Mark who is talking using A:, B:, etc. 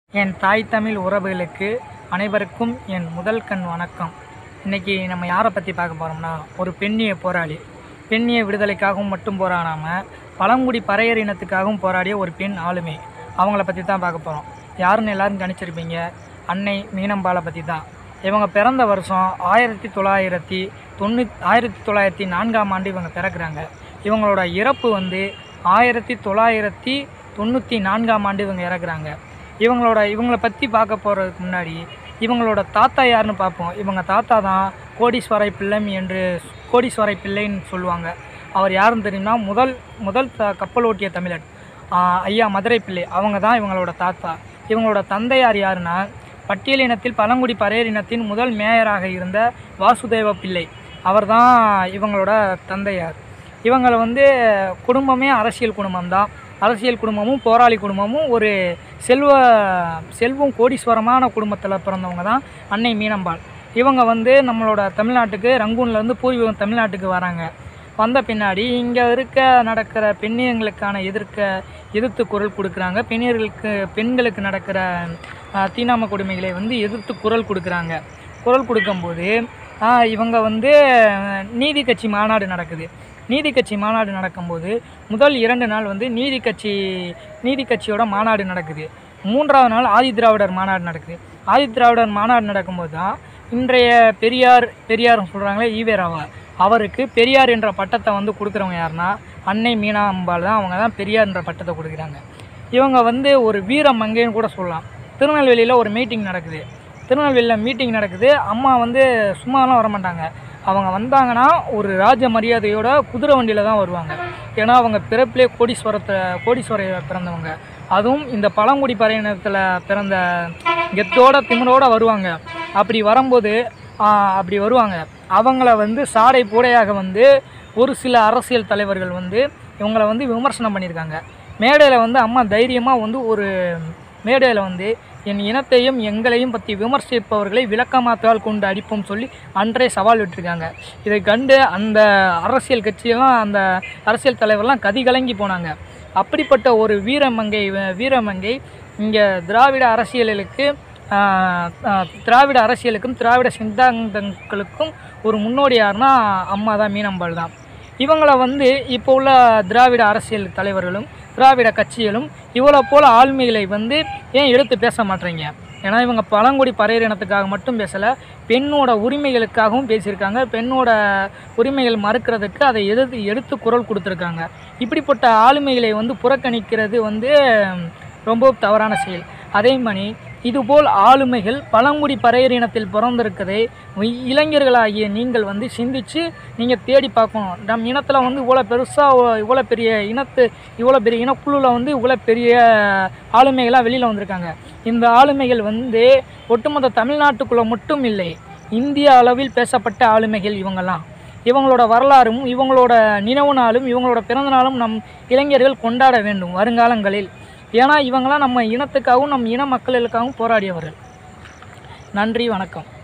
A: என் தாய் தமிழ் உறவுகளுக்கு அனைவருக்கும் என் முதல் கண் வணக்கம் இன்னைக்கு நம்ம யாரை பற்றி பார்க்க போகிறோம்னா ஒரு பெண்ணிய போராளி பெண்ணிய விடுதலைக்காகவும் மட்டும் போராடாமல் பழங்குடி பறையர் இனத்துக்காகவும் போராடிய ஒரு பெண் ஆளுமை அவங்கள பற்றி தான் பார்க்க போகிறோம் யாருன்னு எல்லாரும் கணிச்சிருப்பீங்க அன்னை மீனம்பாலை பற்றி தான் இவங்க பிறந்த வருஷம் ஆயிரத்தி தொள்ளாயிரத்தி தொண்ணூ ஆயிரத்தி தொள்ளாயிரத்தி நான்காம் ஆண்டு இவங்க பிறக்கிறாங்க இவங்களோட இறப்பு வந்து ஆயிரத்தி தொள்ளாயிரத்தி தொண்ணூற்றி நான்காம் ஆண்டு இவங்க இறக்குறாங்க இவங்களோட இவங்களை பற்றி பார்க்க போகிறதுக்கு முன்னாடி இவங்களோட தாத்தா யாருன்னு பார்ப்போம் இவங்க தாத்தா தான் கோடீஸ்வரை பிள்ளை என்று கோடீஸ்வரை பிள்ளைன்னு சொல்லுவாங்க அவர் யாருன்னு தெரியும்னா முதல் முதல் த- கப்பல் ஓட்டிய தமிழர் ஆஹ் ஐயா மதுரை பிள்ளை அவங்க தான் இவங்களோட தாத்தா இவங்களோட தந்தையார் யாருன்னா பட்டியல் இனத்தில் பழங்குடி பறையர் இனத்தின் முதல் மேயராக இருந்த வாசுதேவ பிள்ளை அவர் தான் இவங்களோட தந்தையார் இவங்களை வந்து குடும்பமே அரசியல் குடும்பம் தான் அரசியல் குடும்பமும் போராளி குடும்பமும் ஒரு செல்வ செல்வம் கோடீஸ்வரமான குடும்பத்தில் பிறந்தவங்க தான் அன்னை மீனம்பாள் இவங்க வந்து நம்மளோட தமிழ்நாட்டுக்கு ரங்கூன்லேருந்து பூர்வீகம் தமிழ்நாட்டுக்கு வராங்க வந்த பின்னாடி இங்கே இருக்க நடக்கிற பெண்ணியங்களுக்கான எதிர்க்க எதிர்த்து குரல் கொடுக்குறாங்க பெண்ணியர்களுக்கு பெண்களுக்கு நடக்கிற ஆஹ், தீனாம கொடுமைகளை வந்து எதிர்த்து குரல் கொடுக்குறாங்க குரல் கொடுக்கும்போது ஆஹ், இவங்க வந்து ஆஹ், நீதி கட்சி மாநாடு நடக்குது நீதி கட்சி மாநாடு நடக்கும்போது முதல் இரண்டு நாள் வந்து நீதி கட்சி நீதி கட்சியோட மாநாடு நடக்குது மூன்றாவது நாள் ஆதி திராவிடர் மாநாடு நடக்குது ஆதி திராவிடர் மாநாடு நடக்கும்போது தான் இன்றைய பெரியார் பெரியார்னு சொல்கிறாங்களே ஈவேராவா அவருக்கு பெரியார் என்ற பட்டத்தை வந்து கொடுக்குறவங்க யாருன்னா அன்னை மீனா அம்பாள் தான் அவங்க தான் பெரியார் என்ற பட்டத்தை கொடுக்குறாங்க இவங்க வந்து ஒரு வீர மங்கைன்னு கூட சொல்லலாம் திருநெல்வேலியில் ஒரு மீட்டிங் நடக்குது திருநெல்வேலியில் மீட்டிங் நடக்குது அம்மா வந்து சும்மாலாம் வர மாட்டாங்க அவங்க வந்தாங்கன்னா ஒரு ராஜ மரியாதையோட குதிரை வண்டியில் தான் வருவாங்க ஏன்னா அவங்க பிறப்பிலே கோடீஸ்வரத்தை கோடீஸ்வர பிறந்தவங்க அதுவும் இந்த பழங்குடி பறையினத்தில் பிறந்த கெத்தோட திமிரோட வருவாங்க அப்படி வரும்போது ஆஹ், அப்படி வருவாங்க அவங்கள வந்து சாடை பூடையாக வந்து ஒரு சில அரசியல் தலைவர்கள் வந்து இவங்கள வந்து விமர்சனம் பண்ணியிருக்காங்க மேடையில் வந்து அம்மா தைரியமாக வந்து ஒரு மேடையில் வந்து என் இனத்தையும் எங்களையும் பற்றி விமர்சிப்பவர்களை விளக்கமாத்தால் கொண்டு அடிப்போம் சொல்லி அன்றே சவால் விட்டுருக்காங்க இதை கண்டு அந்த அரசியல் கட்சியெல்லாம் அந்த அரசியல் தலைவர்லாம் கதி கலங்கி போனாங்க அப்படிப்பட்ட ஒரு வீரமங்கை வீரமங்கை இங்கே திராவிட அரசியலுக்கு ஆஹ், ஆஹ், திராவிட அரசியலுக்கும் திராவிட சித்தாந்தங்களுக்கும் ஒரு முன்னோடி யாருன்னா அம்மா தான் மீனம்பாள் தான் இவங்கள வந்து இப்போ உள்ள திராவிட அரசியல் தலைவர்களும் திராவிட கட்சிகளும் இவ்வளோ போல ஆளுமைகளை வந்து ஏன் எடுத்து பேச மாட்டேறீங்க ஏன்னா இவங்க பழங்குடி பறையர் இனத்துக்காக மட்டும் பேசலை பெண்ணோட உரிமைகளுக்காகவும் பேசியிருக்காங்க பெண்ணோட உரிமைகள் மறுக்கிறதுக்கு அதை எதிர்த்து எடுத்து குரல் கொடுத்துருக்காங்க இப்படிப்பட்ட ஆளுமைகளை வந்து புறக்கணிக்கிறது வந்து ரொம்ப தவறான செயல் அதே மாதிரி இதுபோல் ஆளுமைகள் பழங்குடி பறையர் இனத்தில் பிறந்திருக்கதை இ- இளைஞர்களாகிய நீங்கள் வந்து சிந்திச்சு நீங்கள் தேடி பார்க்கணும் நம் இனத்தில் வந்து இவ்வளோ பெருசாக இவ்வளோ பெரிய இனத்து இவ்வளோ பெரிய இனக்குழுவில் வந்து இவ்வளோ பெரிய ஆளுமைகளாக வெளியில் வந்திருக்காங்க இந்த ஆளுமைகள் வந்து ஒட்டுமொத்த தமிழ்நாட்டுக்குள்ளே மட்டும் இல்லை இந்திய அளவில் பேசப்பட்ட ஆளுமைகள் இவங்கெல்லாம் இவங்களோட வரலாறும் இவங்களோட நினைவு நாளும் இவங்களோட பிறந்த நாளும் நம் இளைஞர்கள் கொண்டாட வேண்டும் வருங்காலங்களில் ஏன்னா இவங்களாம் நம்ம இனத்துக்காகவும் நம் இன மக்களுக்காகவும் போராடியவர்கள் நன்றி வணக்கம்